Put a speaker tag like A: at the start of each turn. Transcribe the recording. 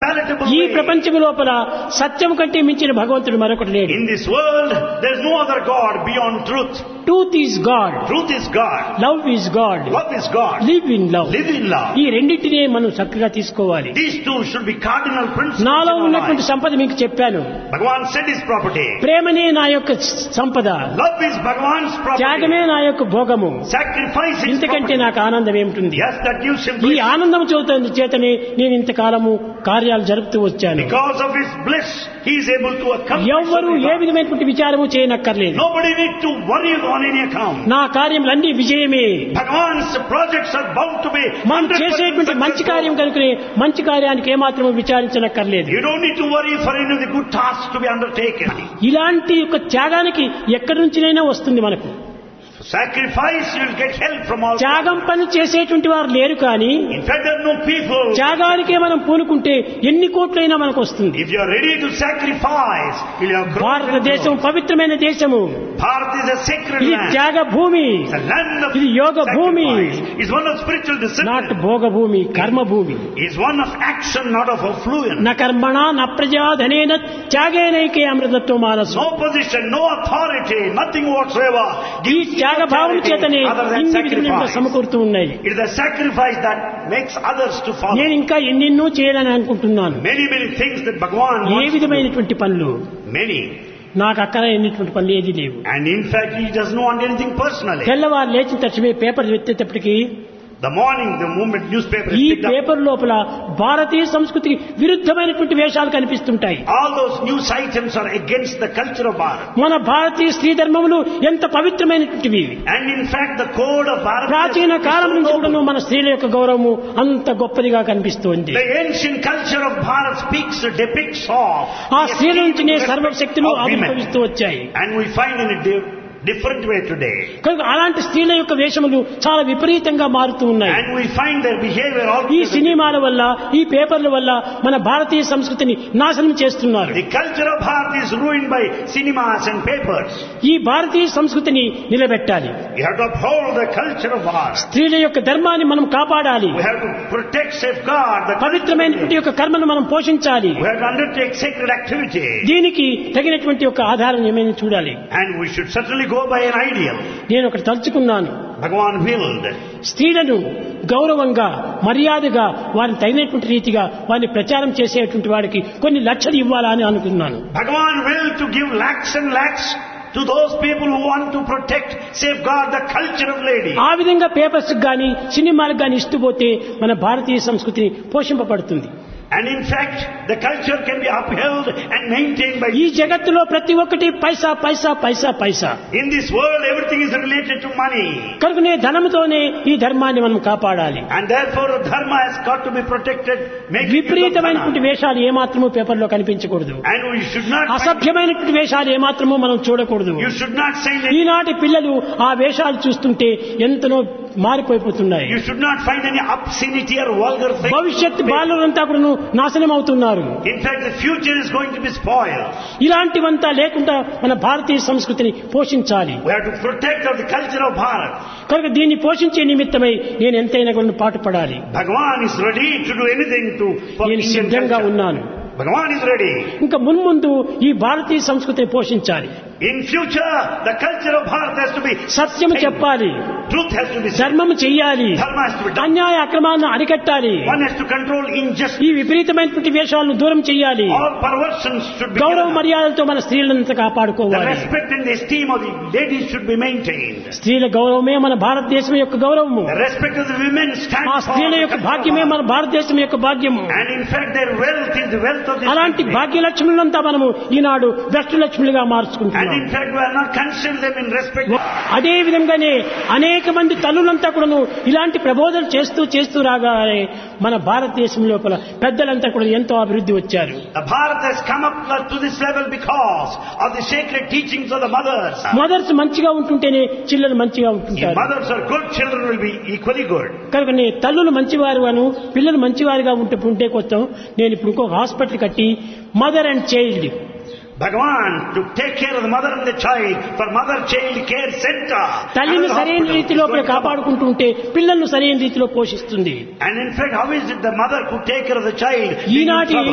A: palatable
B: ఈ
A: way.
B: ప్రపంచం లోపల సత్యం కంటే మించిన భగవంతుడు మరొకటి లేడు
A: In this world, there is no other God beyond truth.
B: Truth is God
A: Truth is God.
B: Love is God
A: Love is God.
B: Live in love
A: Live in love.
B: ఈ రెండింటినే మనం చక్కగా తీసుకోవాలి
A: These two should be cardinal principles.
B: నాలో
A: in our
B: ఉన్నటువంటి
A: life.
B: సంపద మీకు చెప్పాను
A: Bhagavan said his property.
B: ప్రేమనే నా యొక్క సంపద
A: Love is Bhagavan's property.
B: త్యాగమే నా యొక్క భోగము
A: Sacrifice is
B: ఇంతకంటే
A: property.
B: నాకు ఆనందం ఏమిటి
A: Yes, that gives him
B: ఈ
A: bliss.
B: ఆనందం చేత చేతనే నేను ఇంతకాలము కార్యాలు జరుపుతూ వచ్చాను
A: Because of his bliss, he is able to accomplish
B: ఎవ్వరూ ఏ
A: everything.
B: విధమైనటువంటి విచారము చేయనక్కర్లేదు
A: Nobody need to worry on any account.
B: నా కార్యములన్నీ విజయమే
A: Bhagavan's projects are bound to be
B: మనం
A: 100%
B: చేసేటువంటి మంచి కార్యం
A: successful.
B: కనుకనే మంచి కార్యానికి ఏమాత్రము విచారించనక్కర్లేదు
A: You don't need to worry for any of the good tasks to be undertaken.
B: ఇలాంటి యొక్క త్యాగానికి ఎక్కడి నుంచినైనా వస్తుంది మనకు
A: Sacrifice, you'll get help from all.
B: త్యాగం పని చేసేటువంటి వారు లేరు కానీ
A: In fact, there are no people.
B: త్యాగానికే మనం పూనుకుంటే ఎన్ని కోట్లైనా మనకు వస్తుంది
A: If you are ready to sacrifice, you'll have grown
B: భారతదేశం పవిత్రమైన దేశము
A: Bharat is a sacred
B: ఇది
A: land.
B: త్యాగ భూమి
A: It's a land of
B: ఇది యోగ భూమి.
A: sacrifice. It's one of spiritual
B: not
A: discipline.
B: భోగ భూమి కర్మ భూమి
A: It's one of action, not of affluence.
B: న కర్మణ న ప్రజాధనేన త్యాగేనైకే అమృతత్వ మానసు
A: No position, no authority, nothing whatsoever.
B: ఈ
A: gives
B: త్యాగ భావం
A: authority
B: చేతనే
A: other than
B: ఇన్ని విధములుగా
A: sacrifice.
B: సమకూరుతూ ఉన్నాయి
A: It is the sacrifice that makes others to follow.
B: నేను ఇంకా ఎన్నెన్నో చేయాలని అనుకుంటున్నాను
A: Many, many things that Bhagavan
B: A
A: wants to do.
B: విధమైనటువంటి పనులు
A: Many.
B: నాకు అక్కడ ఎన్నిటువంటి పనులు ఏది లేవు
A: And in fact, he doesn't want anything personally.
B: తెల్లవారు లేచిన తక్షణమే పేపర్ ఎత్తేటప్పటికి
A: The morning, the moment newspaper is
B: ఈ
A: picked up,
B: పేపర్ లోపల భారతీయ సంస్కృతికి విరుద్ధమైనటువంటి వేషాలు కనిపిస్తుంటాయి
A: all those news items are against the culture of Bharat.
B: మన భారతీయ స్త్రీ ధర్మములు ఎంత పవిత్రమైనటువంటివి
A: And in fact, the code of Bharat
B: ప్రాచీన
A: is
B: కాలం
A: so
B: నుంచి
A: noble.
B: కూడా మన స్త్రీల యొక్క గౌరవము అంత గొప్పదిగా కనిపిస్తోంది
A: The ancient culture of Bharat speaks, depicts of
B: ఆ
A: the
B: స్త్రీల
A: esteem
B: నుంచినే
A: and
B: సర్వశక్తులు
A: respect of women.
B: ఆవిర్భవిస్తూ వచ్చాయి
A: And we find in a di- different way today.
B: కనుక అలాంటి స్త్రీల యొక్క వేషములు చాలా విపరీతంగా మారుతూ ఉన్నాయి
A: And we find their behavior all
B: ఈ సినిమాల వల్ల ఈ పేపర్ల వల్ల మన భారతీయ సంస్కృతిని నాశనం చేస్తున్నారు
A: The culture of Bharat is ruined by cinemas and papers.
B: ఈ భారతీయ సంస్కృతిని నిలబెట్టాలి
A: We have to uphold the culture of Bharat.
B: స్త్రీల యొక్క ధర్మాన్ని మనం కాపాడాలి
A: We have to protect, safeguard the culture of
B: పవిత్రమైనటువంటి యొక్క కర్మను మనం పోషించాలి
A: We have to undertake sacred activity.
B: దీనికి తగినటువంటి ఒక ఆధారం ఏమైనా చూడాలి
A: And we should certainly go by an ideal.
B: నేను ఒకటి తలుచుకున్నాను
A: Bhagavan willed.
B: స్త్రీలను గౌరవంగా మర్యాదగా వారిని తగినటువంటి రీతిగా వారిని ప్రచారం చేసేటువంటి వాడికి కొన్ని లక్షలు ఇవ్వాలని అనుకున్నాను
A: Bhagavan willed to give lakhs and lakhs to those people who want to protect, safeguard the culture of lady.
B: ఆ విధంగా పేపర్స్ కానీ సినిమాలకు కానీ ఇస్తూ పోతే మన భారతీయ సంస్కృతిని పోషింపబడుతుంది
A: And in fact, the culture can be upheld and maintained by...
B: ఈ జగత్తులో ప్రతి ఒక్కటి పైసా పైసా పైసా పైసా
A: In this world, everything is related to money.
B: కనుకనే ధనంతోనే ఈ ధర్మాన్ని మనం కాపాడాలి
A: And therefore, dharma has got to be protected. Make use of
B: విపరీతమైనటువంటి
A: dharma.
B: వేషాలు ఏమాత్రము పేపర్లో కనిపించకూడదు
A: And we should not... find-
B: అసభ్యమైనటువంటి వేషాలు ఏమాత్రము మనం చూడకూడదు
A: You should not say that...
B: ఈనాటి పిల్లలు ఆ వేషాలు చూస్తుంటే ఎంతనో మారిపోయిపోతున్నాయి
A: You should not find any obscenity or vulgar things.
B: భవిష్యత్ బాలురంతా కూడా నాశనం అవుతున్నారు
A: In fact, the future is going to be spoiled.
B: ఇలాంటివంతా లేకుండా మన భారతీయ సంస్కృతిని పోషించాలి
A: We have to protect the culture of Bharat.
B: కనుక దీన్ని పోషించే నిమిత్తమై నేను ఎంతైనా కూడా పాటుపడాలి
A: Bhagavan is ready to do anything to for
B: నేను
A: Indian
B: సిద్ధంగా
A: culture.
B: ఉన్నాను
A: Bhagavan is ready.
B: ఇంకా మున్ముందు ఈ భారతీయ సంస్కృతిని పోషించాలి
A: In future, the culture of Bharat has to be
B: సత్యము చెప్పాలి
A: truth has to be said.
B: ధర్మము చెయ్యాలి
A: Dharma has to be done.
B: అన్యాయ అక్రమాలను అరికట్టాలి
A: One has to control injustice.
B: ఈ విపరీతమైనటువంటి వేషాలను దూరం చెయ్యాలి
A: All perversions should be
B: గౌరవ
A: given up.
B: మర్యాదలతో మన స్త్రీలంతా
A: The
B: కాపాడుకోవాలి
A: respect and the esteem of the ladies should be maintained.
B: స్త్రీల గౌరవమే మన భారతదేశం యొక్క గౌరవము
A: The respect of the women
B: ఆ
A: stands for
B: స్త్రీల
A: the
B: యొక్క
A: culture of
B: భాగ్యమే మన
A: Bharat.
B: భారతదేశం యొక్క భాగ్యము
A: And in fact, their wealth is the wealth of this
B: అలాంటి
A: country.
B: భాగ్యలక్ష్ములంతా మనము ఈనాడు భ్రష్టులక్ష్ములుగా
A: And
B: మార్చుకుంటున్నాం
A: in fact, we are not considering them in respect.
B: అదే విధంగానే అనేక మంది తల్లులంతా కూడాను ఇలాంటి ప్రబోధనలు చేస్తూ చేస్తూ రాగానే మన భారతదేశం లోపల పెద్దలంతా కూడా ఎంతో అభివృద్ధి వచ్చారు
A: The Bharat has come up to this level because of the sacred teachings of the mothers.
B: Mothers మంచిగా ఉంటుంటేనే చిల్లలు మంచిగా
A: If
B: ఉంటుంటారు
A: mothers are good, children will be equally good.
B: కనుక తల్లులు మంచివారుగాను పిల్లలు మంచివారుగా ఉంటే ఉంటే కోసం నేను ఇప్పుడు ఇంకొక హాస్పిటల్ కట్టి mother and child
A: Bhagavan to take care of the mother and the child for mother child care center.
B: తల్లిని
A: Another
B: సరైన
A: hospital
B: రీతిలో
A: is going to come up.
B: కాపాడుకుంటూ ఉంటే పిల్లలను సరైన రీతిలో పోషిస్తుంది
A: And in fact, how is it the mother could take care of the child? being in
B: ఈనాటి
A: trouble?